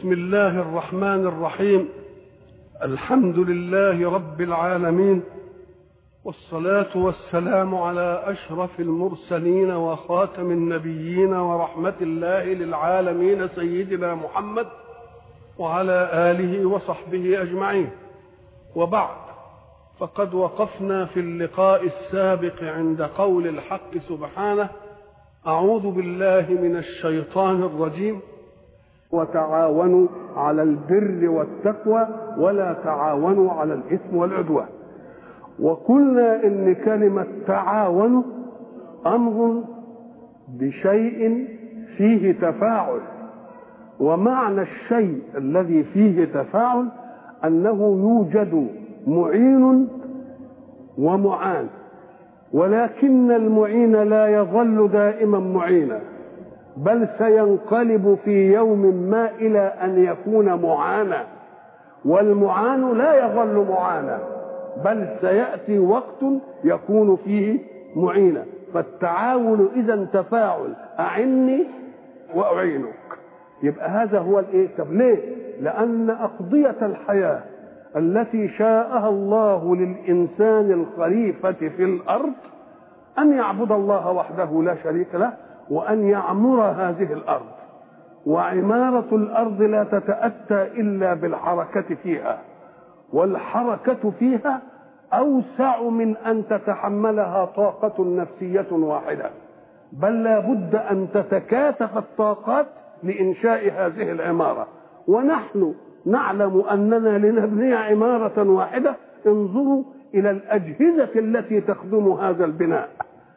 بسم الله الرحمن الرحيم الحمد لله رب العالمين والصلاة والسلام على أشرف المرسلين وخاتم النبيين ورحمة الله للعالمين سيدنا محمد وعلى آله وصحبه أجمعين وبعد فقد وقفنا في اللقاء السابق عند قول الحق سبحانه أعوذ بالله من الشيطان الرجيم وتعاونوا على البر والتقوى ولا تعاونوا على الإثم والعدوان وقلنا إن كلمة تعاونوا أمر بشيء فيه تفاعل ومعنى الشيء الذي فيه تفاعل أنه يوجد معين ومعان ولكن المعين لا يظل دائما معينا بل سينقلب في يوم ما الى ان يكون معانا والمعان لا يظل معانا بل سياتي وقت يكون فيه معينا فالتعاون اذا تفاعل اعني واعينك يبقى هذا هو الايه طب ليه لان اقضيه الحياه التي شاءها الله للانسان الخليفه في الارض ان يعبد الله وحده لا شريك له وان يعمر هذه الارض وعماره الارض لا تتاتى الا بالحركه فيها والحركه فيها اوسع من ان تتحملها طاقه نفسيه واحده بل لا بد ان تتكاتف الطاقات لانشاء هذه العماره ونحن نعلم اننا لنبني عماره واحده انظروا الى الاجهزه التي تخدم هذا البناء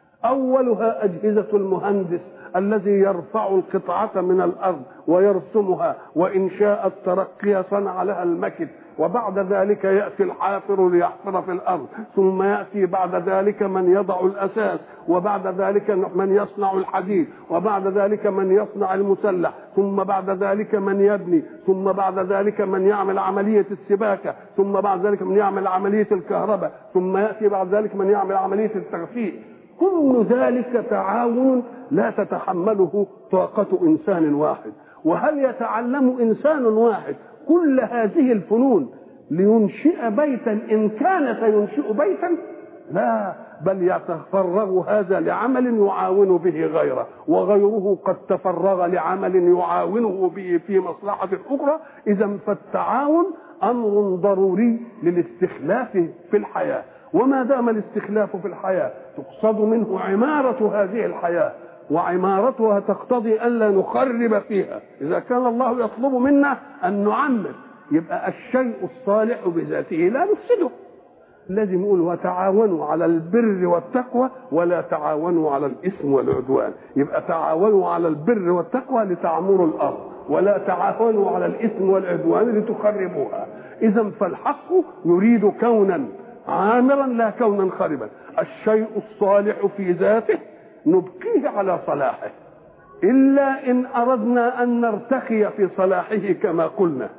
اولها اجهزه المهندس الذي يرفع القطعه من الارض ويرسمها وان شاء الترقي صنع لها المكن وبعد ذلك ياتي الحافر ليحفر في الارض ثم ياتي بعد ذلك من يضع الاساس وبعد ذلك من يصنع الحديد وبعد ذلك من يصنع المسلح ثم بعد ذلك من يبني ثم بعد ذلك من يعمل عمليه السباكه ثم بعد ذلك من يعمل عمليه الكهرباء ثم ياتي بعد ذلك من يعمل عمليه التغسيل كل ذلك تعاون لا تتحمله طاقه انسان واحد وهل يتعلم انسان واحد كل هذه الفنون لينشئ بيتا ان كان سينشئ بيتا لا بل يتفرغ هذا لعمل يعاون به غيره وغيره قد تفرغ لعمل يعاونه به في مصلحة أخرى إذا فالتعاون أمر ضروري للاستخلاف في الحياة وما دام الاستخلاف في الحياة تقصد منه عمارة هذه الحياة وعمارتها تقتضي ألا نخرب فيها إذا كان الله يطلب منا أن نعمر يبقى الشيء الصالح بذاته لا نفسده لازم يقول وتعاونوا على البر والتقوى ولا تعاونوا على الإثم والعدوان يبقى تعاونوا على البر والتقوى لتعمروا الأرض ولا تعاونوا على الإثم والعدوان لتخربوها إذا فالحق يريد كونا عامرا لا كونا خربا الشيء الصالح في ذاته نبقيه على صلاحه إلا إن أردنا أن نرتقي في صلاحه كما قلنا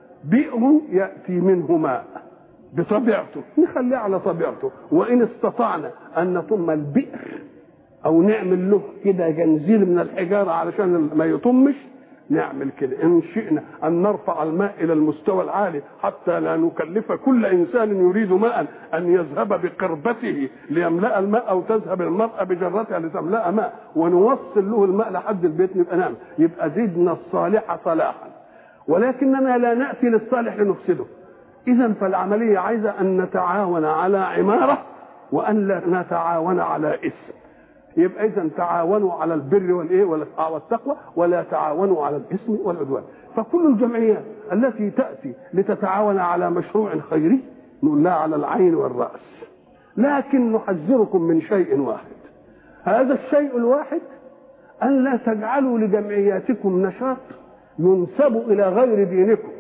بئر يأتي منه ماء بطبيعته نخليه على طبيعته وإن استطعنا أن نطم البئر أو نعمل له كده جنزير من الحجارة علشان ما يطمش نعمل كده إن شئنا أن نرفع الماء إلى المستوى العالي حتى لا نكلف كل إنسان يريد ماء أن يذهب بقربته ليملأ الماء أو تذهب المرأة بجرتها لتملأ ماء ونوصل له الماء لحد البيت نبقى نعمل يبقى زدنا الصالح صلاحا ولكننا لا نأتي للصالح لنفسده إذا فالعملية عايزة أن نتعاون على عمارة وأن لا نتعاون على إثم يبقى اذا تعاونوا على البر والايه والتقوى ولا تعاونوا على الاثم والعدوان فكل الجمعيات التي تاتي لتتعاون على مشروع خيري نقول لها على العين والراس لكن نحذركم من شيء واحد هذا الشيء الواحد ان لا تجعلوا لجمعياتكم نشاط ينسب الى غير دينكم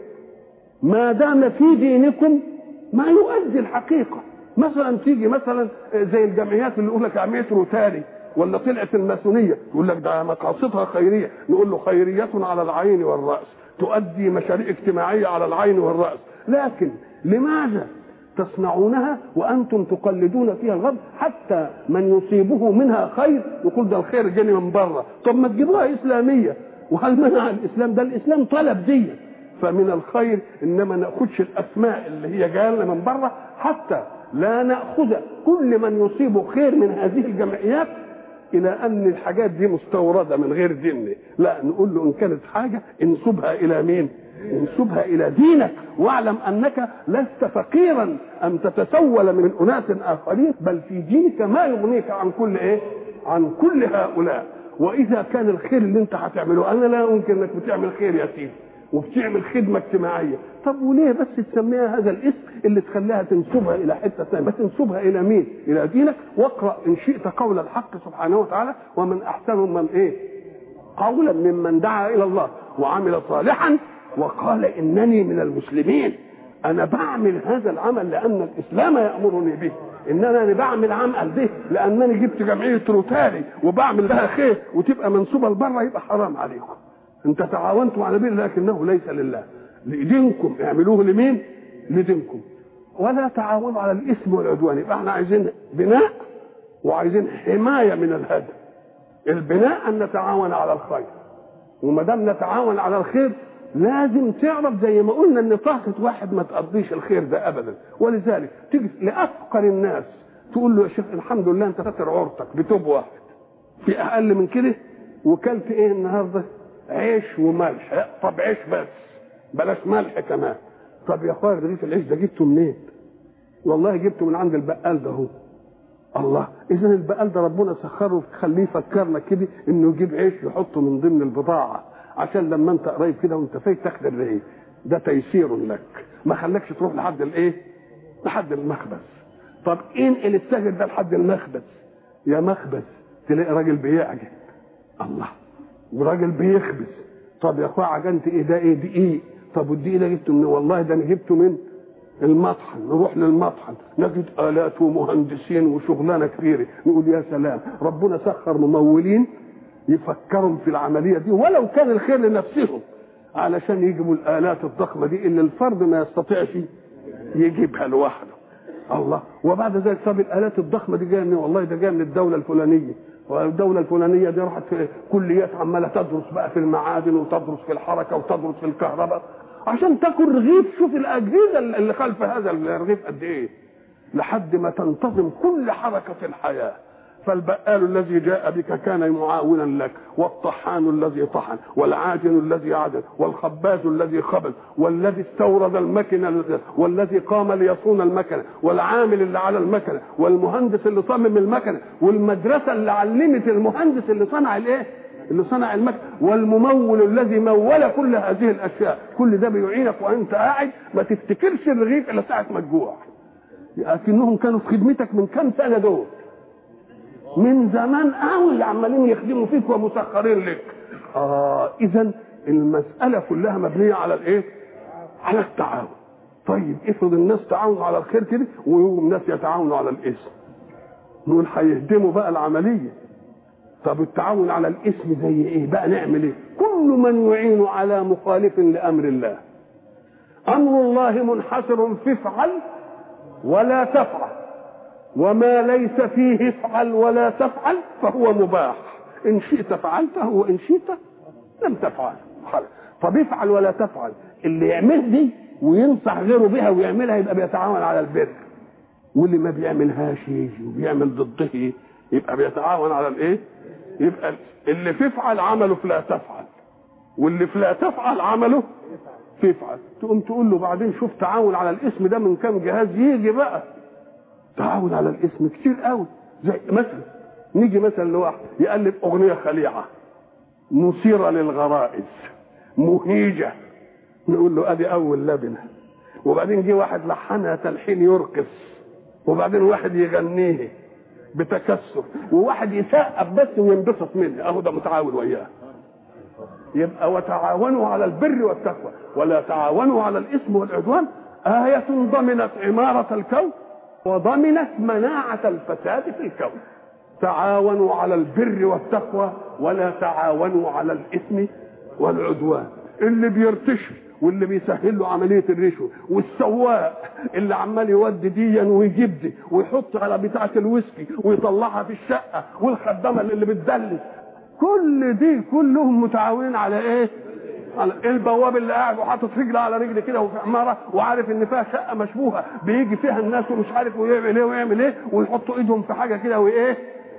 ما دام في دينكم ما يؤدي الحقيقه مثلا تيجي مثلا زي الجمعيات اللي يقول لك جمعيه روتاري ولا طلعت الماسونيه يقول لك ده مقاصدها خيريه نقول له خيريه على العين والراس تؤدي مشاريع اجتماعيه على العين والراس لكن لماذا تصنعونها وانتم تقلدون فيها الغرب حتى من يصيبه منها خير يقول ده الخير جاني من بره طب ما تجيبوها اسلاميه وهل منع الاسلام ده الاسلام طلب دي فمن الخير انما ما ناخدش الاسماء اللي هي جايه لنا من بره حتى لا ناخذ كل من يصيب خير من هذه الجمعيات الى ان الحاجات دي مستورده من غير دين لا نقول له ان كانت حاجه انسبها الى مين انسبها الى دينك واعلم انك لست فقيرا ان تتسول من اناس اخرين بل في دينك ما يغنيك عن كل ايه عن كل هؤلاء واذا كان الخير اللي انت هتعمله انا لا انكر انك بتعمل خير يا سيدي وبتعمل خدمة اجتماعية طب وليه بس تسميها هذا الاسم اللي تخليها تنسبها إلى حتة ثانية بس تنسبها إلى مين إلى دينك واقرأ إن شئت قول الحق سبحانه وتعالى ومن أحسن من إيه قولا ممن دعا إلى الله وعمل صالحا وقال إنني من المسلمين أنا بعمل هذا العمل لأن الإسلام يأمرني به ان انا بعمل عمل ده لانني جبت جمعيه روتاري وبعمل لها خير وتبقى منسوبه لبره يبقى حرام عليكم انت تعاونتم على بر لكنه ليس لله لدينكم اعملوه لمين لدينكم ولا تعاونوا على الاثم والعدوان يبقى احنا عايزين بناء وعايزين حمايه من الهدم البناء ان نتعاون على الخير وما دام نتعاون على الخير لازم تعرف زي ما قلنا ان طاقه واحد ما تقضيش الخير ده ابدا ولذلك تيجي لافقر الناس تقول له يا شيخ الحمد لله انت فاتر عورتك بتوب واحد في اقل من كده وكلت ايه النهارده عيش وملح طب عيش بس بلاش ملح كمان طب يا اخويا رغيف العيش ده جبته منين والله جبته من عند البقال ده هو الله اذا البقال ده ربنا سخره خليه يفكرنا كده انه يجيب عيش يحطه من ضمن البضاعه عشان لما انت قريب كده وانت فايت تاخد الرغيف ده تيسير لك ما خلاكش تروح لحد الايه لحد المخبز طب انقل التاجر ده لحد المخبز يا مخبز تلاقي راجل بيعجن الله وراجل بيخبز طب يا اخويا عجنت ايه ده ايه دقيق طب والدقيق ده جبته من والله ده انا جبته من المطحن نروح للمطحن نجد الات ومهندسين وشغلانه كبيره نقول يا سلام ربنا سخر ممولين يفكروا في العمليه دي ولو كان الخير لنفسهم علشان يجيبوا الالات الضخمه دي اللي الفرد ما يستطيعش يجيبها لوحده الله وبعد ذلك طب الالات الضخمه دي جايه والله ده جايه من الدوله الفلانيه والدولة الفلانية دي راحت في كليات عمالة تدرس بقى في المعادن وتدرس في الحركة وتدرس في الكهرباء عشان تاكل رغيف شوف الأجهزة اللي خلف هذا الرغيف قد إيه لحد ما تنتظم كل حركة في الحياة فالبقال الذي جاء بك كان معاونا لك والطحان الذي طحن والعاجن الذي عجن والخباز الذي خبز والذي استورد المكنة والذي قام ليصون المكنة والعامل اللي على المكنة والمهندس اللي صمم المكنة والمدرسة اللي علمت المهندس اللي صنع الايه اللي صنع المكنة والممول الذي مول كل هذه الاشياء كل ده بيعينك وانت قاعد ما تفتكرش الرغيف الا ساعه ما تجوع لكنهم كانوا في خدمتك من كام سنه دول من زمان قوي عمالين يخدموا فيك ومسخرين لك اه اذا المساله كلها مبنيه على الايه على التعاون طيب افرض الناس تعاونوا على الخير كده والناس يتعاونوا على الاسم نقول هيهدموا بقى العمليه طب التعاون على الاسم زي ايه بقى نعمل ايه كل من يعين على مخالف لامر الله امر الله منحصر في افعل ولا تفعل وما ليس فيه افعل ولا تفعل فهو مباح ان شئت فعلته وان شئت لم تفعل خلاص طب افعل ولا تفعل اللي يعمل دي وينصح غيره بها ويعملها يبقى بيتعاون على البر واللي ما بيعملهاش يجي وبيعمل ضده يبقى بيتعاون على الايه يبقى اللي في افعل عمله في لا تفعل واللي في لا تفعل عمله في افعل تقوم تقول له بعدين شوف تعاون على الاسم ده من كام جهاز يجي بقى تعاون على الاسم كتير قوي زي مثلا نيجي مثلا لواحد يقلب اغنيه خليعه مثيره للغرائز مهيجه نقول له ادي اول لبنه وبعدين جه واحد لحنها تلحين يرقص وبعدين واحد يغنيه بتكسر وواحد يسقف بس وينبسط منه اهو ده متعاون وياه يبقى وتعاونوا على البر والتقوى ولا تعاونوا على الاثم والعدوان آية ضمنت عمارة الكون وضمنت مناعة الفساد في الكون تعاونوا على البر والتقوى ولا تعاونوا على الإثم والعدوان اللي بيرتشي واللي بيسهل له عمليه الرشوه والسواق اللي عمال يودي ديا ويجيب دي ويحط على بتاعه الويسكي ويطلعها في الشقه والخدامه اللي بتدلس كل دي كلهم متعاونين على ايه؟ على البواب اللي قاعد وحاطط رجل على رجل كده وفي عماره وعارف ان فيها شقه مشبوهه بيجي فيها الناس ومش عارف ويعمل ايه ويعمل ايه ويحطوا ايدهم في حاجه كده وايه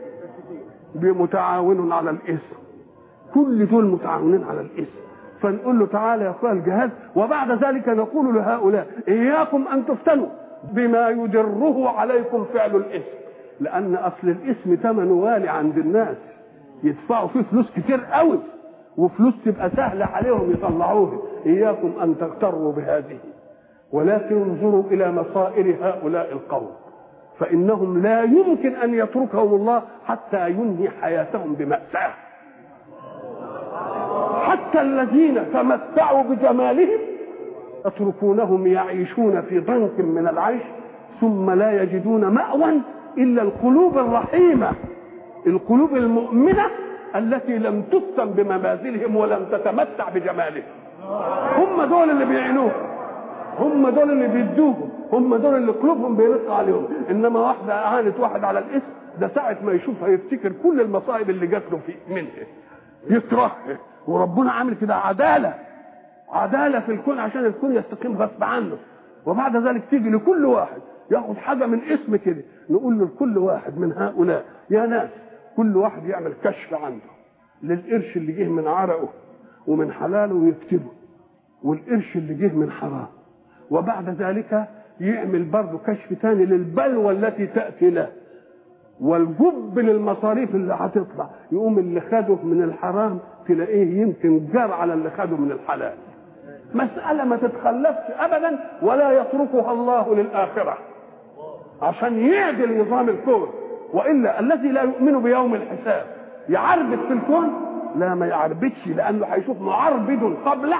متعاون على الاسم كل دول متعاونين على الاسم فنقول له تعالى يا اخويا الجهاد وبعد ذلك نقول لهؤلاء اياكم ان تفتنوا بما يدره عليكم فعل الاسم لان اصل الاسم ثمنه غالي عند الناس يدفعوا فيه فلوس كتير قوي وفلوس تبقى سهله عليهم يطلعوها اياكم ان تغتروا بهذه ولكن انظروا الى مصائر هؤلاء القوم فانهم لا يمكن ان يتركهم الله حتى ينهي حياتهم بماساه حتى الذين تمتعوا بجمالهم يتركونهم يعيشون في ضنك من العيش ثم لا يجدون مأوى إلا القلوب الرحيمة القلوب المؤمنة التي لم تفتن بمماثلهم ولم تتمتع بجمالهم هم دول اللي بيعينوهم هم دول اللي بيدوهم هم دول اللي قلوبهم بيرق عليهم انما واحده اعانت واحد على الاسم ده ساعه ما يشوفها يفتكر كل المصائب اللي جات له في منها يكرهها وربنا عامل كده عداله عداله في الكون عشان الكون يستقيم غصب عنه وبعد ذلك تيجي لكل واحد ياخد حاجه من اسم كده نقول له لكل واحد من هؤلاء يا ناس كل واحد يعمل كشف عنده للقرش اللي جه من عرقه ومن حلاله ويكتبه والقرش اللي جه من حرام وبعد ذلك يعمل برضه كشف ثاني للبلوى التي تاتي له والجب للمصاريف اللي هتطلع يقوم اللي خده من الحرام تلاقيه يمكن جار على اللي خده من الحلال مسألة ما تتخلفش أبدا ولا يتركها الله للآخرة عشان يعدل نظام الكون وإلا الذي لا يؤمن بيوم الحساب يعربد في الكون لا ما يعربدش لأنه هيشوف معربد قبله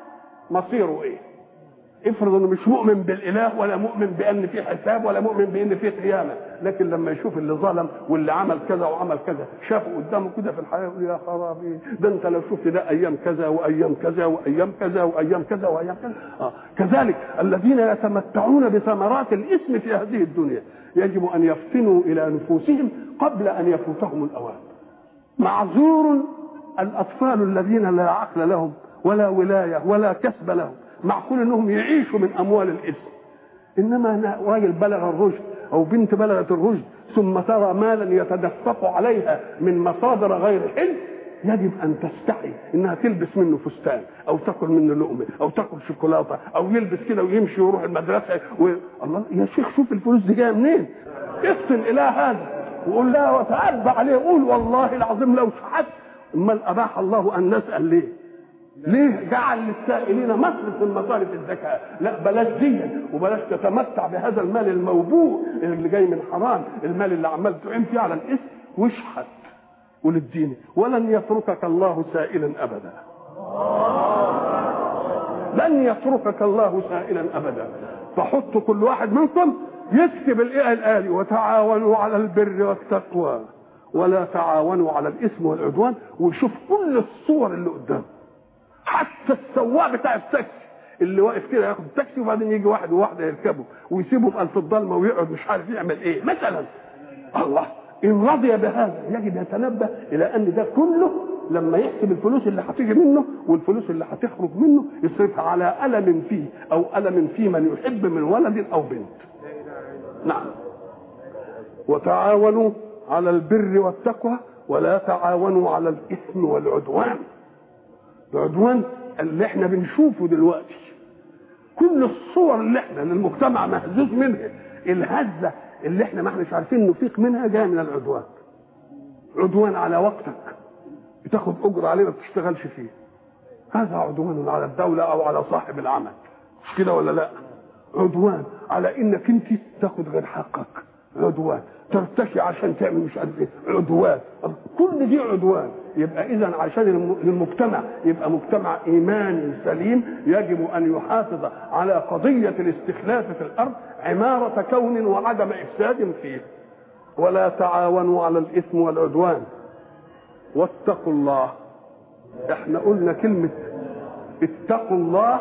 مصيره إيه افرض انه مش مؤمن بالاله ولا مؤمن بان في حساب ولا مؤمن بان في قيامه لكن لما يشوف اللي ظلم واللي عمل كذا وعمل كذا شافه قدامه كده في الحياه يقول يا خرابي ده انت لو شفت ده ايام كذا وايام كذا وايام كذا وايام كذا وايام كذا آه. كذلك الذين يتمتعون بثمرات الاسم في هذه الدنيا يجب ان يفطنوا الى نفوسهم قبل ان يفوتهم الاوان معذور الاطفال الذين لا عقل لهم ولا ولايه ولا كسب لهم معقول انهم يعيشوا من اموال الاسم انما راجل بلغ الرشد او بنت بلغت الرشد ثم ترى مالا يتدفق عليها من مصادر غير حل يجب ان تستحي انها تلبس منه فستان او تاكل منه لقمه او تاكل شوكولاته او يلبس كده ويمشي ويروح المدرسه و... الله يا شيخ شوف الفلوس دي جايه منين افصل الى هذا وقول لها وتعب عليه قول والله العظيم لو شحت امال اباح الله ان نسال ليه ليه جعل للسائلين مصرف من مصارف الزكاة لا بلاش دي وبلاش تتمتع بهذا المال الموبوء اللي جاي من حرام المال اللي عمال تعين فيه على الاسم واشحت وللدين ولن يتركك الله سائلا ابدا لن يتركك الله سائلا ابدا فحط كل واحد منكم يكتب الايه الآية وتعاونوا على البر والتقوى ولا تعاونوا على الاثم والعدوان ويشوف كل الصور اللي قدامه حتى السواق بتاع التاكسي اللي واقف كده ياخد التاكسي وبعدين يجي واحد وواحده يركبه ويسيبه بقى في الضلمه ويقعد مش عارف يعمل ايه مثلا الله ان رضي بهذا يجب يتنبه الى ان ده كله لما يحسب الفلوس اللي هتيجي منه والفلوس اللي هتخرج منه يصرفها على الم فيه او الم في من يحب من ولد او بنت نعم وتعاونوا على البر والتقوى ولا تعاونوا على الاثم والعدوان العدوان اللي احنا بنشوفه دلوقتي كل الصور اللي احنا للمجتمع مهزوز منها الهزه اللي احنا ما احناش عارفين نفيق منها جايه من العدوان عدوان على وقتك بتاخد اجر عليه ما بتشتغلش فيه هذا عدوان على الدوله او على صاحب العمل مش كده ولا لا عدوان على انك انت تاخد غير حقك عدوان ترتشي عشان تعمل مش عارف ايه عدوان كل دي عدوان يبقى اذا عشان المجتمع يبقى مجتمع ايماني سليم يجب ان يحافظ على قضيه الاستخلاف في الارض عماره كون وعدم افساد فيه ولا تعاونوا على الاثم والعدوان واتقوا الله احنا قلنا كلمه اتقوا الله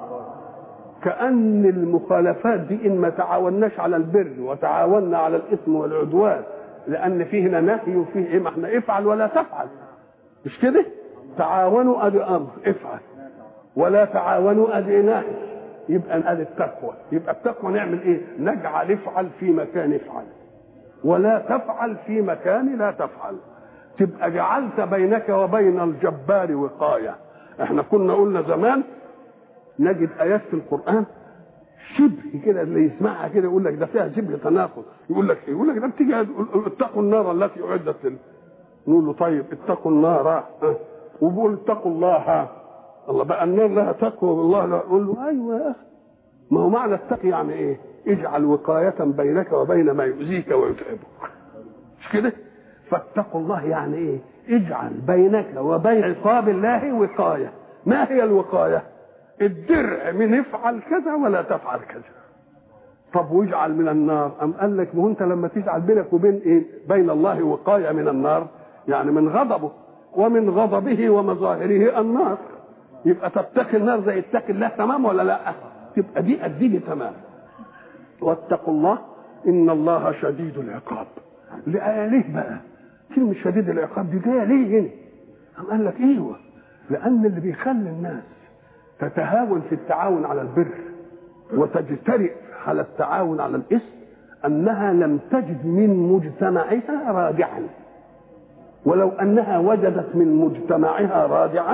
كأن المخالفات دي إن ما تعاوناش على البر وتعاوننا على الإثم والعدوان لأن فيه هنا نهي وفيه إيه ما احنا افعل ولا تفعل مش كده؟ تعاونوا أدي أمر افعل ولا تعاونوا ادي نهي يبقى ادي التقوى يبقى التقوى نعمل ايه نجعل افعل في مكان افعل ولا تفعل في مكان لا تفعل تبقى جعلت بينك وبين الجبار وقايه احنا كنا قلنا زمان نجد ايات في القران شبه كده اللي يسمعها كده يقول لك ده فيها شبه تناقض يقول لك ايه يقول لك ده بتيجي اتقوا النار التي اعدت لل نقول له طيب اتقوا النار ها وبقول اتقوا الله ها الله بقى النار لها تقوى والله لا اقول له ايوه يا اخي ما هو معنى التقي يعني ايه؟ اجعل وقاية بينك وبين ما يؤذيك ويتعبك مش كده؟ فاتقوا الله يعني ايه؟ اجعل بينك وبين عقاب الله وقاية ما هي الوقاية؟ الدرع من افعل كذا ولا تفعل كذا طب واجعل من النار أم قال لك ما هو انت لما تجعل بينك وبين ايه بين الله وقاية من النار يعني من غضبه ومن غضبه ومظاهره النار يبقى تتقي النار زي اتقي الله تمام ولا لا تبقى دي الدين تمام واتقوا الله ان الله شديد العقاب ليه بقى كلمة شديد العقاب دي جاية ليه هنا أم قال لك ايوه لأن اللي بيخلي الناس تتهاون في التعاون على البر وتجترئ على التعاون على الإثم أنها لم تجد من مجتمعها رادعا ولو أنها وجدت من مجتمعها رادعا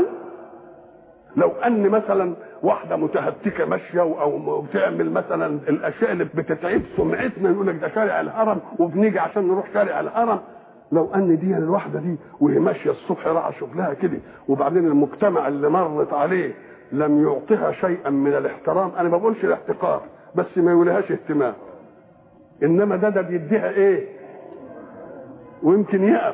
لو أن مثلا واحدة متهتكة ماشية أو بتعمل مثلا الأشياء اللي بتتعب سمعتنا يقول لك ده شارع الهرم وبنيجي عشان نروح شارع الهرم لو ان دي الواحده دي وهي ماشيه الصبح رايحه شغلها كده وبعدين المجتمع اللي مرت عليه لم يعطها شيئا من الاحترام انا ما بقولش الاحتقار بس ما يولهاش اهتمام انما ده ده بيديها ايه ويمكن يقف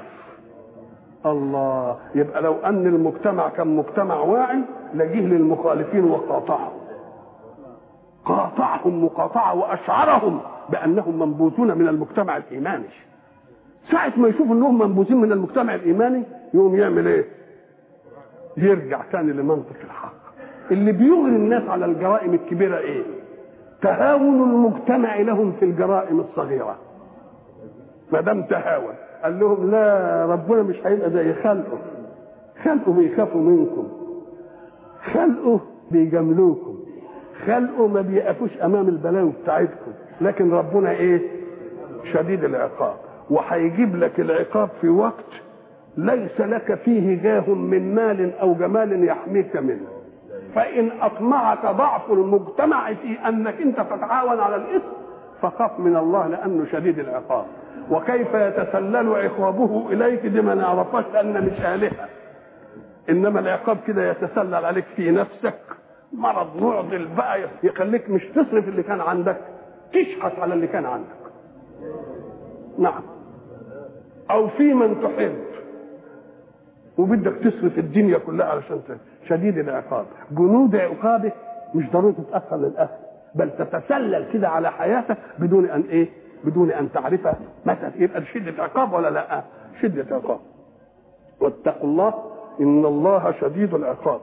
الله يبقى لو ان المجتمع كان مجتمع واعي لجيه للمخالفين وقاطعهم قاطعهم مقاطعه واشعرهم بانهم منبوذون من المجتمع الايماني ساعة ما يشوف انهم منبوذين من المجتمع الايماني يقوم يعمل ايه؟ يرجع تاني لمنطق الحق اللي بيغري الناس على الجرائم الكبيرة ايه؟ تهاون المجتمع لهم في الجرائم الصغيرة ما دام تهاون قال لهم لا ربنا مش هيبقى زي خلقه خلقه بيخافوا منكم خلقه بيجاملوكم خلقه ما بيقفوش امام البلاوي بتاعتكم لكن ربنا ايه شديد العقاب وهيجيب لك العقاب في وقت ليس لك فيه جاه من مال او جمال يحميك منه فان اطمعك ضعف المجتمع في انك انت تتعاون على الاثم فخاف من الله لانه شديد العقاب وكيف يتسلل عقابه اليك دي ما نعرفهاش لان مش الهه انما العقاب كده يتسلل عليك في نفسك مرض معضل بقى يخليك مش تصرف اللي كان عندك تشحت على اللي كان عندك نعم او في من تحب وبدك تصرف الدنيا كلها علشان شديد العقاب جنود عقابه مش ضروري تتاخر للاخر بل تتسلل كده على حياتك بدون ان ايه بدون ان تعرفها متى يبقى شده عقاب ولا لا شده عقاب واتقوا الله ان الله شديد العقاب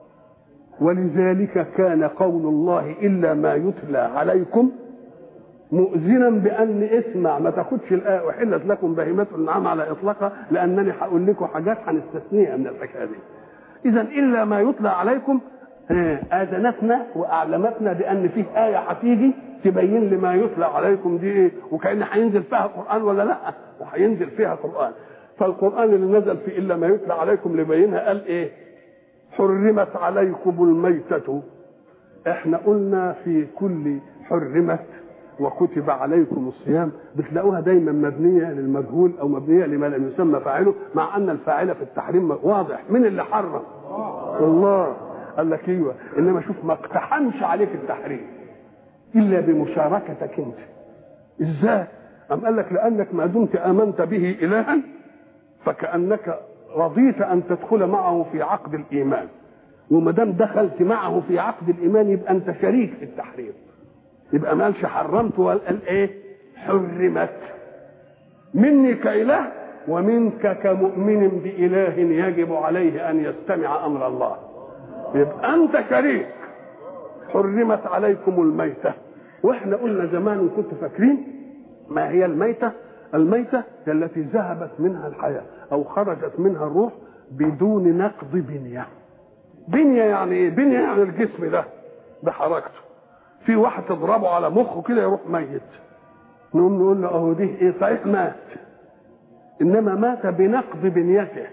ولذلك كان قول الله الا ما يتلى عليكم مؤذنا بان اسمع ما تاخدش الايه احلت لكم بهيمه الانعام على اطلاقها لانني هقول لكم حاجات هنستثنيها من الحكايه دي اذا الا ما يتلى عليكم اذنتنا واعلمتنا بان فيه ايه هتيجي تبين لي ما يتلى عليكم دي ايه وكان هينزل فيها قران ولا لا وهينزل فيها قران فالقران اللي نزل في الا ما يتلى عليكم لبينها قال ايه حرمت عليكم الميتة احنا قلنا في كل حرمت وكتب عليكم الصيام بتلاقوها دايما مبنية للمجهول أو مبنية لما لم يسمى فاعله مع أن الفاعل في التحريم واضح من اللي حرم الله قال لك ايوه انما شوف ما اقتحمش عليك التحريم الا بمشاركتك انت ازاي ام قال لك لانك ما دمت امنت به الها فكانك رضيت ان تدخل معه في عقد الايمان وما دام دخلت معه في عقد الايمان يبقى انت شريك في التحريم يبقى ما قالش حرمت وقال ايه حرمت مني كاله ومنك كمؤمن باله يجب عليه ان يستمع امر الله يبقى انت شريك حرمت عليكم الميته واحنا قلنا زمان كنت فاكرين ما هي الميته الميته هي التي ذهبت منها الحياه او خرجت منها الروح بدون نقض بنيه بنيه يعني ايه بنيه يعني الجسم ده بحركته في واحد تضربه على مخه كده يروح ميت نقوم نقول له اهو دي ايه صحيح مات انما مات بنقض بنيته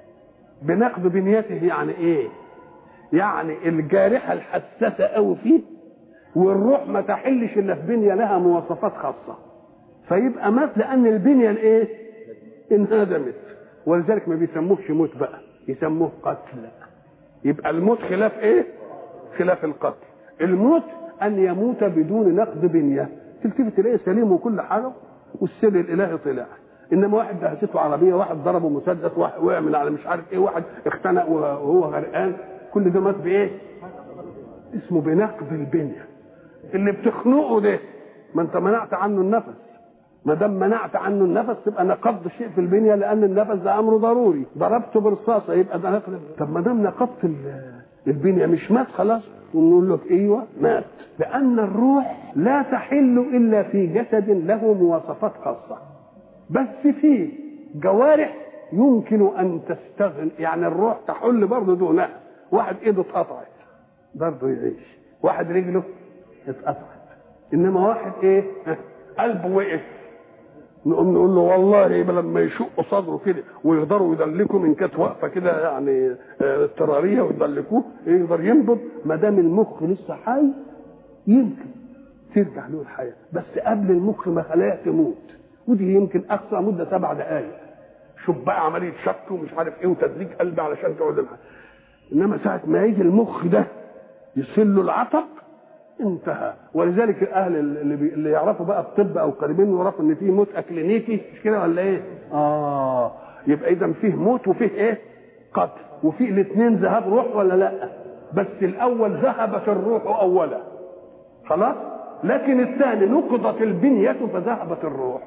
بنقض بنيته يعني ايه يعني الجارحه الحساسه قوي فيه والروح ما تحلش الا في بنيه لها مواصفات خاصه فيبقى مات لان البنيه الايه انهدمت ولذلك ما بيسموهش موت بقى يسموه قتل يبقى الموت خلاف ايه خلاف القتل الموت ان يموت بدون نقد بنيه تلتفت تلاقيه سليم وكل حاجه والسر الالهي طلع انما واحد دهسته عربيه واحد ضربه مسدس واحد وقع من على مش عارف ايه واحد اختنق وهو غرقان كل ده مات بايه اسمه بنقد البنيه اللي بتخنقه ده ما انت منعت عنه النفس ما دام منعت عنه النفس تبقى نقضت شيء في البنيه لان النفس ده امر ضروري ضربته برصاصه يبقى ده نقد طب ما دام نقضت البنيه مش مات خلاص ونقول لك ايوه مات لان الروح لا تحل الا في جسد له مواصفات خاصه بس في جوارح يمكن ان تستغني يعني الروح تحل برضه دونها واحد ايده اتقطعت برضه يعيش واحد رجله اتقطعت انما واحد ايه قلبه وقف نقوم نقول له والله لما يشق صدره كده ويقدروا يدلكوا من كانت واقفه كده يعني اضطراريه ويدلكوه يقدر ينبض ما دام المخ لسه حي يمكن ترجع له الحياه بس قبل المخ ما خلايا تموت ودي يمكن اقصى مده سبع دقائق شوف بقى عمليه شك ومش عارف ايه وتدليك قلب علشان تقعد الحياة. انما ساعه ما يجي المخ ده يصل له العطب انتهى ولذلك الاهل اللي, بي... اللي يعرفوا بقى الطب او قريبين يعرفوا ان في موت اكلينيكي مش كده ولا ايه؟ اه يبقى اذا فيه موت وفيه ايه؟ قتل وفي الاثنين ذهاب روح ولا لا؟ بس الاول ذهبت الروح اولا خلاص؟ لكن الثاني نقضت البنية فذهبت الروح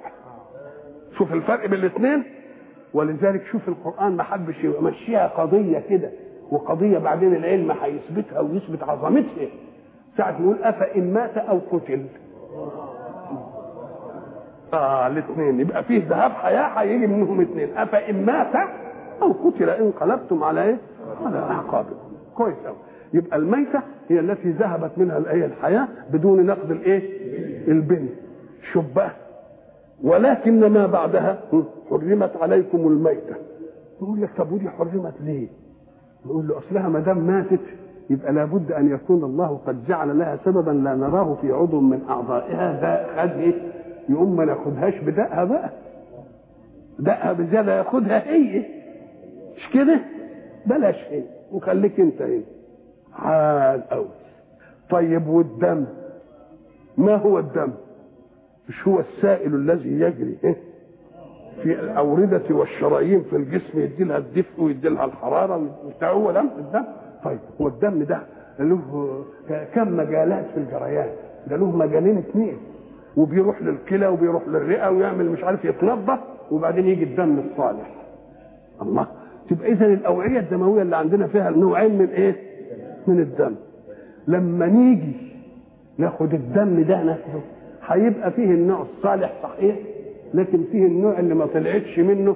شوف الفرق بين الاثنين ولذلك شوف القرآن ما حبش يمشيها قضية كده وقضية بعدين العلم هيثبتها ويثبت عظمتها ساعة نقول أفإن مات أو قتل اه الاثنين يبقى فيه ذهاب حياة هيجي منهم اثنين أفإن مات أو قتل انقلبتم على إيه؟ على أعقابكم كويس أوي يبقى الميتة هي التي ذهبت منها الآية الحياة بدون نقد الإيه؟ البني شبه ولكن ما بعدها حرمت عليكم الميتة يقول لك طب ودي حرمت ليه؟ نقول له أصلها ما دام ماتت يبقى لابد أن يكون الله قد جعل لها سببا لا نراه في عضو من أعضائها ده خد إيه؟ يقوم ما ناخدهاش بدقها بقى دقها بزيادة ياخدها هي مش كده؟ بلاش هي وخليك أنت هنا عال قوي طيب والدم ما هو الدم مش هو السائل الذي يجري في الأوردة والشرايين في الجسم يدي لها الدفء ويدي لها الحرارة بتاع هو دم الدم طيب هو الدم ده له كم مجالات في الجريان ده له مجالين اثنين وبيروح للكلى وبيروح للرئة ويعمل مش عارف يتنظف وبعدين يجي الدم الصالح الله تبقى اذا الاوعيه الدمويه اللي عندنا فيها نوعين من ايه؟ من الدم لما نيجي ناخد الدم ده ناخده هيبقى فيه النوع الصالح صحيح لكن فيه النوع اللي ما طلعتش منه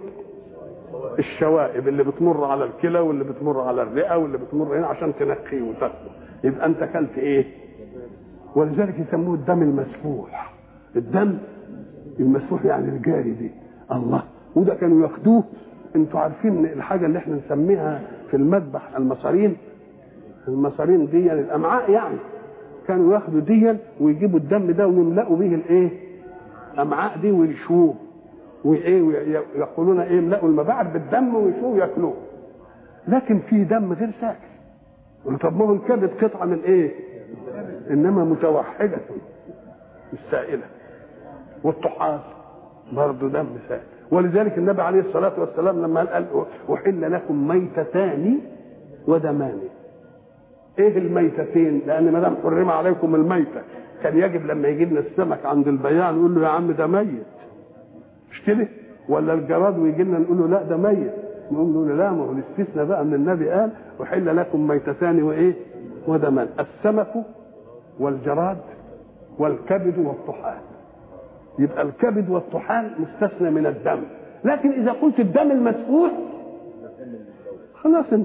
الشوائب اللي بتمر على الكلى واللي بتمر على الرئه واللي بتمر هنا عشان تنقيه وتاكله يبقى انت اكلت ايه؟ ولذلك يسموه الدم المسفوح الدم المسفوح يعني الجاري دي الله وده كانوا ياخدوه انتوا عارفين الحاجه اللي احنا نسميها في المذبح المصارين المصارين دي يعني الامعاء يعني كانوا ياخدوا دي ويجيبوا الدم ده ويملأوا به الايه؟ الامعاء دي ويشوه وايه يقولون ايه يملأوا المباعد بالدم ويشوه وياكلوه لكن في دم غير ساكن طب ما هو الكبد قطعه من ايه؟ انما متوحده مش سائله والطحال برضه دم سائل ولذلك النبي عليه الصلاه والسلام لما قال احل لكم ميتتان ودمان ايه الميتتين لان ما دام حرم عليكم الميته كان يجب لما يجي لنا السمك عند البياع نقول له يا عم ده ميت مش كده ولا الجراد ويجي لنا نقول له لا ده ميت نقول له لا ما هو الاستثناء بقى ان النبي قال احل لكم ميتتان وايه ودمان السمك والجراد والكبد والطحال يبقى الكبد والطحال مستثنى من الدم لكن اذا قلت الدم المسفوح خلاص انتهى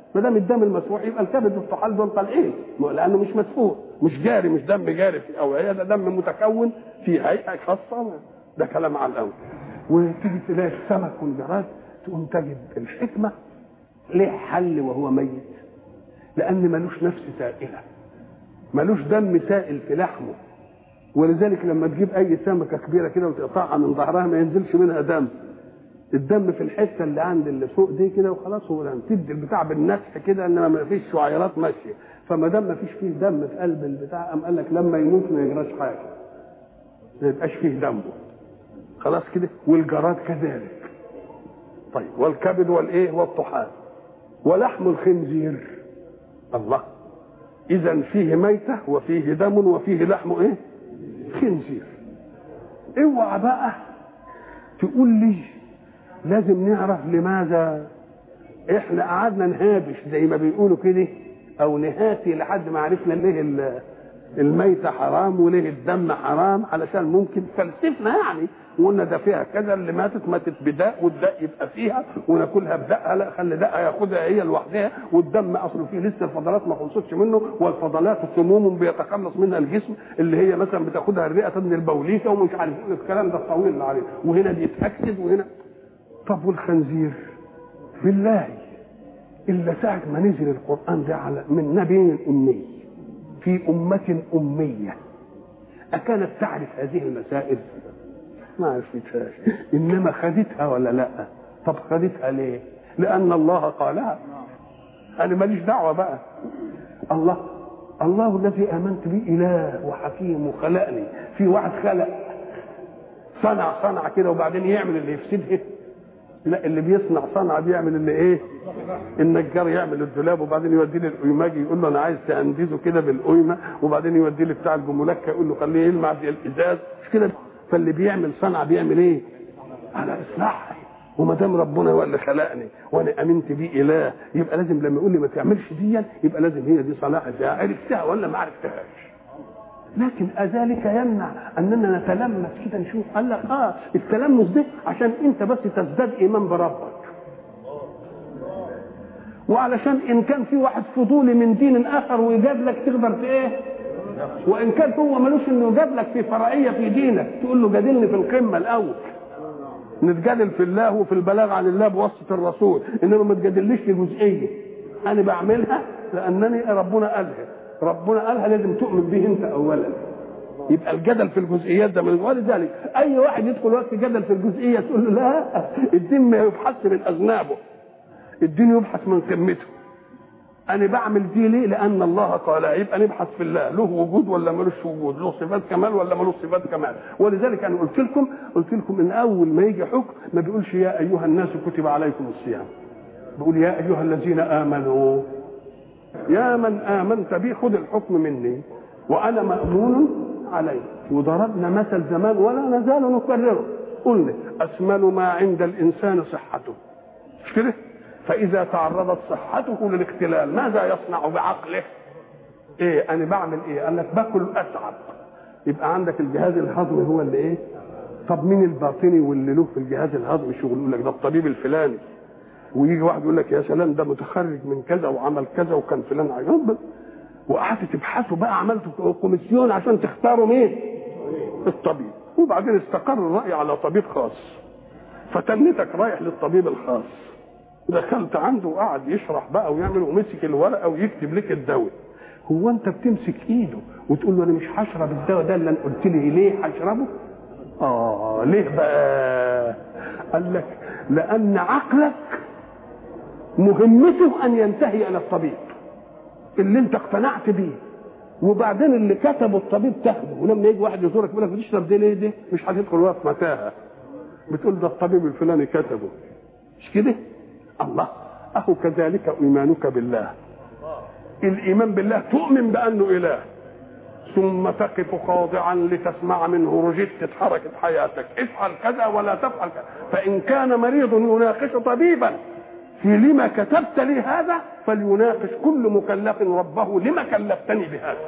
ما دام الدم المسفوح يبقى الكبد والطحال دول طالعين لانه مش مسفوح مش جاري مش دم جاري في الاوعيه ده دم متكون في هيئه خاصه ده كلام على الاول وتيجي تلاقي السمك والجراد تقوم تجد الحكمه ليه حل وهو ميت لان ملوش نفس سائله ملوش دم سائل في لحمه ولذلك لما تجيب اي سمكه كبيره كده وتقطعها من ظهرها ما ينزلش منها دم الدم في الحته اللي عند اللي فوق دي كده وخلاص هو دم تدي البتاع بالنسح كده انما ما فيش شعيرات ماشيه فما دام ما فيش فيه دم في قلب البتاع قام قال لك لما يموت ما يجراش حاجه ما يبقاش فيه دمه خلاص كده والجراد كذلك طيب والكبد والايه والطحال ولحم الخنزير الله اذا فيه ميته وفيه دم وفيه لحم ايه خنزير اوعى بقى تقول لي لازم نعرف لماذا احنا قعدنا نهابش زي ما بيقولوا كده او نهاتي لحد ما عرفنا ليه الميتة حرام وليه الدم حرام علشان ممكن فلسفنا يعني وقلنا ده فيها كذا اللي ماتت ماتت بداء والداء يبقى فيها وناكلها بدقها لا خلي دقها ياخدها هي لوحدها والدم اصله فيه لسه الفضلات ما خلصتش منه والفضلات سموم بيتخلص منها الجسم اللي هي مثلا بتاخدها الرئه من البوليكه ومش عارف الكلام ده الطويل اللي عليه وهنا بيتاكد وهنا طب والخنزير بالله الا ساعه ما نزل القران ده على من نبي امي في امه اميه اكانت تعرف هذه المسائل ما عرفتهاش انما خدتها ولا لا طب خدتها ليه لان الله قالها انا ماليش دعوه بقى الله الله الذي امنت به اله وحكيم وخلقني في واحد خلق صنع صنع كده وبعدين يعمل اللي يفسده لا اللي بيصنع صنعه بيعمل اللي ايه النجار يعمل الدولاب وبعدين يوديه للقيماجي يقول له انا عايز تندزه كده بالقيمه وبعدين يوديه لبتاع الجملكه يقول له خليه يلمع زي الازاز مش كده فاللي بيعمل صنعه بيعمل ايه على اصلاحها وما دام ربنا هو اللي خلقني وانا امنت بيه اله يبقى لازم لما يقول لي ما تعملش دي يبقى لازم هي دي صلاحتها عرفتها ولا ما عرفتهاش لكن أذلك يمنع أننا نتلمس كده نشوف قال لك آه التلمس ده عشان أنت بس تزداد إيمان بربك وعلشان إن كان في واحد فضولي من دين آخر ويجادلك تقدر في إيه وإن كان هو ملوش إنه يجادلك في فرعية في دينك تقول له جادلني في القمة الأول نتجادل في الله وفي البلاغ عن الله بواسطة الرسول إنما ما تجادلنيش في جزئية أنا بعملها لأنني ربنا قالها ربنا قالها لازم تؤمن به انت اولا يبقى الجدل في الجزئيات ده من ولذلك اي واحد يدخل وقت جدل في الجزئيه تقول له لا الدين ما يبحث من اذنابه الدين يبحث من قمته انا بعمل دي ليه لان الله قال يبقى نبحث في الله له وجود ولا ملوش وجود له صفات كمال ولا ملوش صفات كمال ولذلك انا قلت لكم قلت لكم ان اول ما يجي حكم ما بيقولش يا ايها الناس كتب عليكم الصيام بيقول يا ايها الذين امنوا يا من آمنت بي خذ الحكم مني وأنا مأمون عليه وضربنا مثل زمان ولا نزال نكرره قلنا أثمن ما عند الإنسان صحته مش كده؟ فإذا تعرضت صحته للاختلال ماذا يصنع بعقله؟ إيه أنا بعمل إيه؟ قال لك باكل أتعب يبقى عندك الجهاز الهضمي هو اللي إيه؟ طب مين الباطني واللي له في الجهاز الهضمي شغل يقول لك ده الطبيب الفلاني ويجي واحد يقول لك يا سلام ده متخرج من كذا وعمل كذا وكان فلان عيوب وقعدت تبحثوا بقى عملتوا كوميسيون عشان تختاروا مين؟ الطبيب وبعدين استقر الراي على طبيب خاص فتنتك رايح للطبيب الخاص دخلت عنده وقعد يشرح بقى ويعمل ومسك الورقه ويكتب لك الدواء هو انت بتمسك ايده وتقول له انا مش هشرب الدواء ده اللي قلت لي ليه هشربه؟ اه ليه بقى؟ قال لك لان عقلك مهمته ان ينتهي الى الطبيب اللي انت اقتنعت بيه وبعدين اللي كتبه الطبيب تاخده ولما يجي واحد يزورك يقول لك بتشرب دي ليه دي مش هتدخل وقت متاهه بتقول ده الطبيب الفلاني كتبه مش كده الله اهو كذلك ايمانك بالله الايمان بالله تؤمن بانه اله ثم تقف خاضعا لتسمع منه رجدت حركه حياتك افعل كذا ولا تفعل كذا فان كان مريض يناقش طبيبا في لما كتبت لي هذا فليناقش كل مكلف ربه لما كلفتني بهذا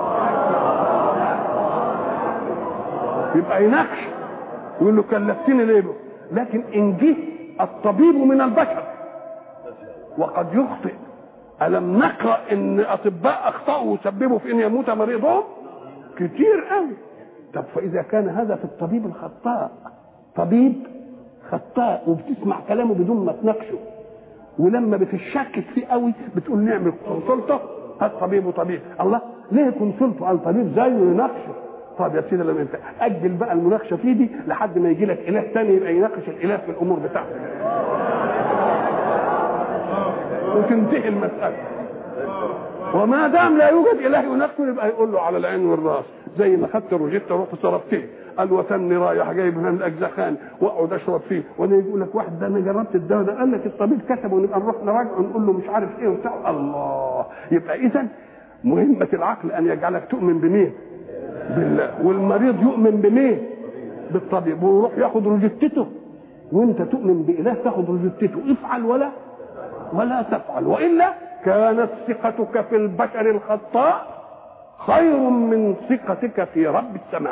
يبقى يناقش يقول له كلفتني ليه لكن ان جه الطبيب من البشر وقد يخطئ الم نقرا ان اطباء اخطاوا وسببوا في ان يموت مريضهم كتير قوي طب فاذا كان هذا في الطبيب الخطاء طبيب خطاء وبتسمع كلامه بدون ما تناقشه ولما بتشكك فيه قوي بتقول نعمل كونسلته هات طبيب وطبيب الله ليه كونسلته قال طبيب زيه يناقشه طب يا سيدي لما انت اجل بقى المناقشه فيه دي لحد ما يجي لك اله تاني يبقى يناقش الاله في الامور بتاعتك وتنتهي المساله وما دام لا يوجد اله يناقشه يبقى يقول له على العين والراس زي ما خدت الروجيتا رحت صرفتيه قال وتني رايح جايب من الاجزخان واقعد اشرب فيه وانا يقول لك واحد ده انا جربت الدواء ده قال لك الطبيب كتبه ونبقى نروح نراجعه ونقول له مش عارف ايه وبتاع الله يبقى اذا مهمه العقل ان يجعلك تؤمن بمين؟ بالله والمريض يؤمن بمين؟ بالطبيب ويروح ياخد روجتته وانت تؤمن باله تاخد روجتته افعل ولا ولا تفعل والا كانت ثقتك في البشر الخطاء خير من ثقتك في رب السماء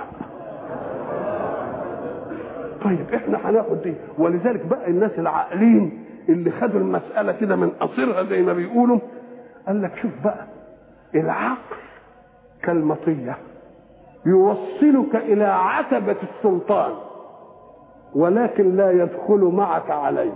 طيب احنا هناخد دي ولذلك بقى الناس العاقلين اللي خدوا المساله كده من قصرها زي ما بيقولوا قال لك شوف بقى العقل كالمطيه يوصلك الى عتبه السلطان ولكن لا يدخل معك عليه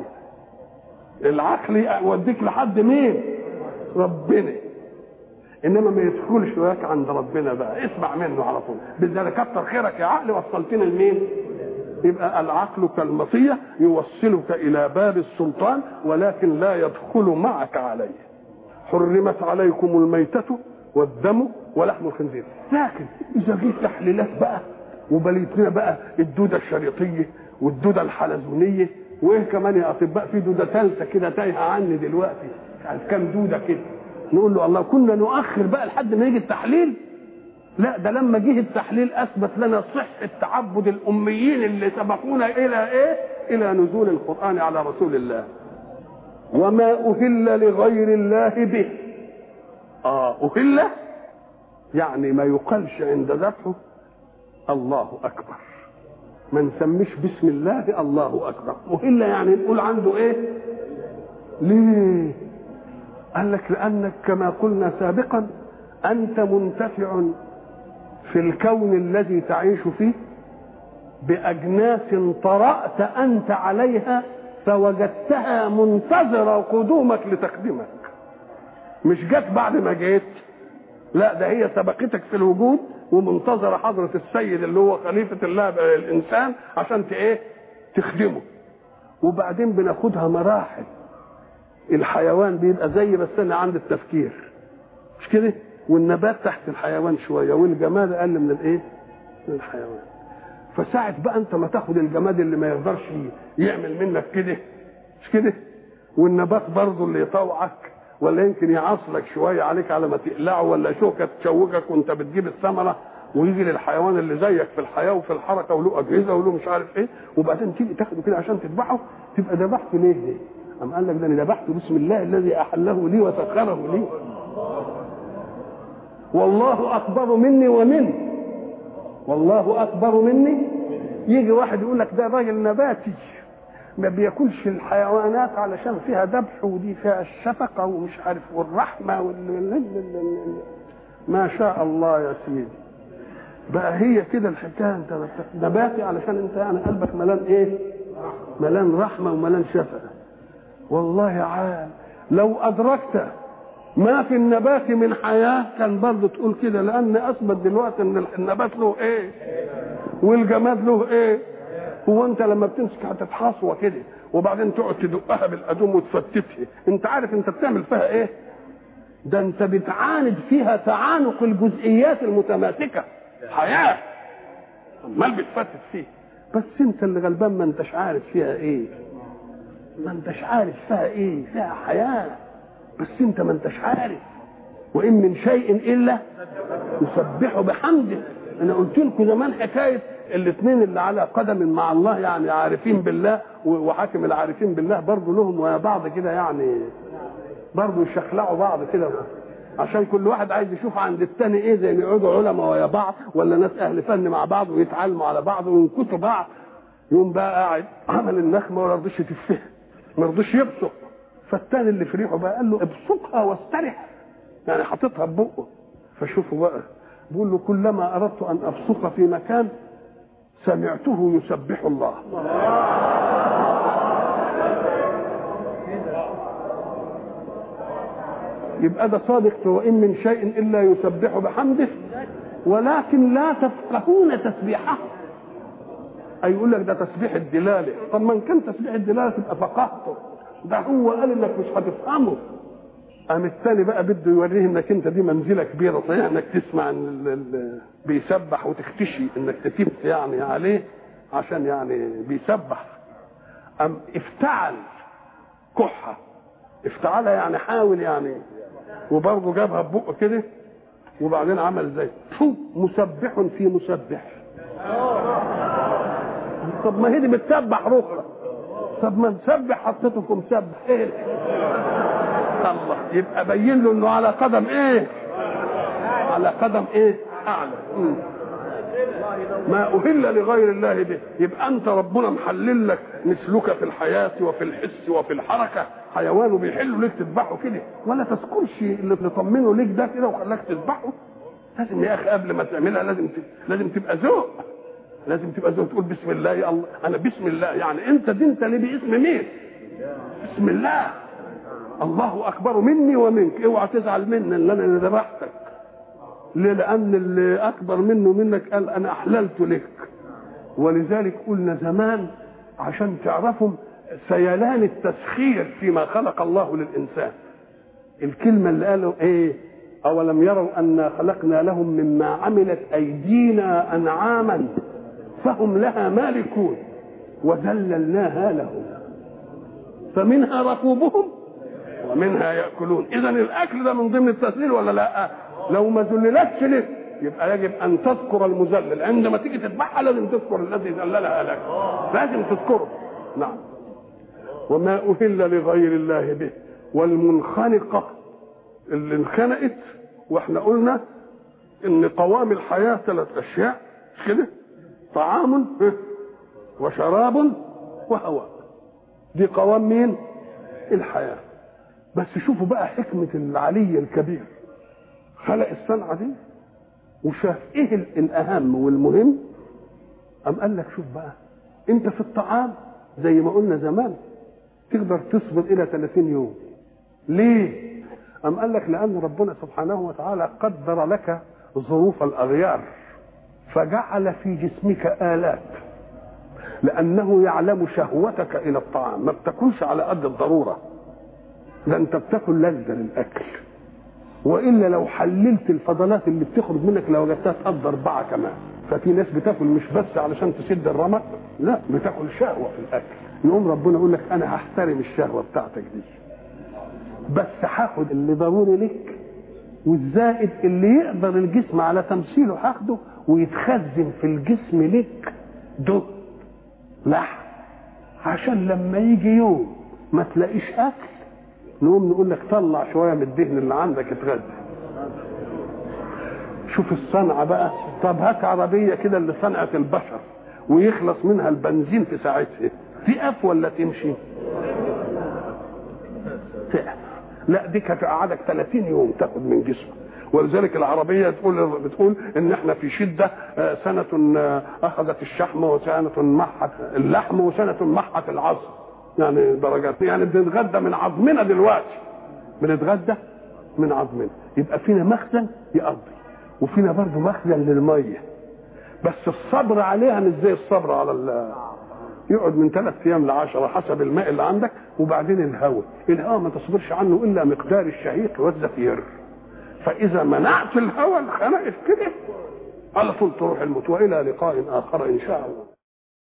العقل يوديك لحد مين ربنا انما ما يدخلش وياك عند ربنا بقى اسمع منه على طول بالذات كتر خيرك يا عقل وصلتنا لمين يبقى العقل كالمطية يوصلك إلى باب السلطان ولكن لا يدخل معك عليه حرمت عليكم الميتة والدم ولحم الخنزير لكن إذا جيت تحليلات بقى وبليت لنا بقى الدودة الشريطية والدودة الحلزونية وإيه كمان يا أطباء في دودة ثالثة كده تايهة عني دلوقتي عارف كام دودة كده نقول له الله كنا نؤخر بقى لحد ما يجي التحليل لا ده لما جه التحليل اثبت لنا صحه تعبد الاميين اللي سبقونا الى ايه؟ الى نزول القران على رسول الله. وما اهل لغير الله به. اه اهل يعني ما يقالش عند ذبحه الله اكبر. ما نسميش بسم الله الله اكبر. اهل يعني نقول عنده ايه؟ ليه؟ قال لك لانك كما قلنا سابقا انت منتفع في الكون الذي تعيش فيه باجناس طرات انت عليها فوجدتها منتظره قدومك لتخدمك مش جت بعد ما جيت لا ده هي سبقتك في الوجود ومنتظره حضره السيد اللي هو خليفه الله الانسان عشان ايه تخدمه وبعدين بناخدها مراحل الحيوان بيبقى زي بس انا عند التفكير مش كده والنبات تحت الحيوان شويه والجماد اقل من الايه؟ من الحيوان. فساعة بقى انت ما تاخد الجماد اللي ما يقدرش يعمل منك كده مش كده؟ والنبات برضه اللي يطوعك ولا يمكن يعصلك شويه عليك على ما تقلعه ولا شوكه تشوكك وانت بتجيب الثمره ويجي للحيوان اللي زيك في الحياه وفي الحركه وله اجهزه وله مش عارف ايه وبعدين تيجي تاخده كده عشان تذبحه تبقى ذبحته ليه ليه؟ أم قال لك ده انا ذبحته بسم الله الذي احله لي وسخره لي والله اكبر مني ومنه والله اكبر مني يجي واحد يقول لك ده راجل نباتي ما بياكلش الحيوانات علشان فيها ذبح ودي فيها الشفقه ومش عارف والرحمه وال... ما شاء الله يا سيدي بقى هي كده الحكايه انت نباتي علشان انت يعني قلبك ملان ايه؟ ملان رحمه وملان شفقه والله عال لو ادركت ما في النبات من حياه كان برضه تقول كده لان اثبت دلوقتي ان النبات له ايه؟ والجماد له ايه؟ هو انت لما بتمسك هتتحصوه كده وبعدين تقعد تدقها بالادوم وتفتتها انت عارف انت بتعمل فيها ايه؟ ده انت بتعاند فيها تعانق الجزئيات المتماسكه حياه امال بتفتت فيه بس انت اللي غلبان ما انتش عارف فيها ايه ما انتش عارف فيها ايه فيها حياه بس انت ما انتش عارف وان من شيء الا يسبحه بحمده انا قلت لكم زمان حكايه الاثنين اللي على قدم مع الله يعني عارفين بالله وحاكم العارفين بالله برضه لهم ويا بعض كده يعني برضه يشخلعوا بعض كده عشان كل واحد عايز يشوف عند التاني ايه زي ما يقعدوا علماء ويا بعض ولا ناس اهل فن مع بعض ويتعلموا على بعض وينكتوا بعض يوم بقى قاعد عمل النخمه ولا رضيش تفهم ما رضيش يبصق فالتاني اللي في ريحه بقى قال له ابصقها واسترح يعني حاططها ببقه فشوفوا بقى بيقول له كلما اردت ان ابصق في مكان سمعته يسبح الله يبقى ده صادق في وان من شيء الا يسبح بحمده ولكن لا تفقهون تسبيحه اي يقول لك ده تسبيح الدلاله طب ما كان تسبيح الدلاله تبقى فقهته ده هو قال انك مش هتفهمه قام الثاني بقى بده يوريه انك انت دي منزله كبيره صحيح انك تسمع ان ال- ال- بيسبح وتختشي انك تتف يعني عليه عشان يعني بيسبح ام افتعل كحه افتعلها يعني حاول يعني وبرضه جابها ببقه كده وبعدين عمل زي فو مسبح في مسبح طب ما هي دي بتسبح رخرة طب ما نسبح حطيته في مسبح ايه الله يبقى بين له انه على قدم ايه على قدم ايه اعلى مم. ما اهل لغير الله به يبقى انت ربنا محلل لك مثلك في الحياه وفي الحس وفي الحركه حيوان وبيحلوا ليك تذبحه كده ولا تذكرش اللي تطمنه ليك ده كده وخلاك تذبحه لازم يا اخي قبل ما تعملها لازم ت... لازم تبقى ذوق لازم تبقى ذوق تقول بسم الله يا الله انا بسم الله يعني انت دي انت ليه باسم مين بسم الله الله اكبر مني ومنك اوعى تزعل مني ان انا اللي ذبحتك ليه لان اللي اكبر منه منك قال انا احللت لك ولذلك قلنا زمان عشان تعرفوا سيلان التسخير فيما خلق الله للانسان الكلمه اللي قالوا ايه اولم يروا انا خلقنا لهم مما عملت ايدينا انعاما فهم لها مالكون وذللناها لهم فمنها ركوبهم ومنها ياكلون اذا الاكل ده من ضمن التسليل ولا لا لو ما ذللتش لك يبقى يجب ان تذكر المذلل عندما تيجي تذبحها لازم تذكر الذي ذللها لك لازم تذكره نعم وما اهل لغير الله به والمنخنقه اللي انخنقت واحنا قلنا ان قوام الحياه ثلاث اشياء مش كده طعام وشراب وهواء دي قوام مين الحياه بس شوفوا بقى حكمه العلي الكبير خلق الصنعه دي وشاف ايه ال- الاهم والمهم قام قال لك شوف بقى انت في الطعام زي ما قلنا زمان تقدر تصبر الى 30 يوم ليه أم قال لك لأن ربنا سبحانه وتعالى قدر لك ظروف الأغيار فجعل في جسمك آلات لأنه يعلم شهوتك إلى الطعام ما بتاكلش على قد الضرورة ده أنت بتاكل لذة للأكل وإلا لو حللت الفضلات اللي بتخرج منك لو وجدتها تقضي أربعة كمان ففي ناس بتاكل مش بس علشان تسد الرمق لا بتاكل شهوة في الأكل يقوم ربنا يقول لك أنا هحترم الشهوة بتاعتك دي بس هاخد اللي ضروري لك والزائد اللي يقدر الجسم على تمثيله هاخده ويتخزن في الجسم لك ده لحم عشان لما يجي يوم ما تلاقيش اكل نقوم نقول لك طلع شويه من الدهن اللي عندك اتغذى شوف الصنعه بقى طب هات عربيه كده اللي صنعت البشر ويخلص منها البنزين في ساعتها تقف ولا تمشي؟ تقف لا دي كانت قعدك 30 يوم تاخد من جسمك ولذلك العربيه تقول بتقول ان احنا في شده آه، سنه آه، اخذت الشحم وسنه محت اللحم وسنه محت العظم يعني درجات يعني بنتغدى من عظمنا دلوقتي بنتغدى من عظمنا يبقى فينا مخزن يقضي وفينا برضه مخزن للميه بس الصبر عليها مش زي الصبر على ال- يقعد من ثلاث ايام لعشرة حسب الماء اللي عندك وبعدين الهواء الهواء ما تصبرش عنه الا مقدار الشهيق والزفير فاذا منعت الهواء الخنقت كده على طول تروح الموت والى لقاء اخر ان شاء الله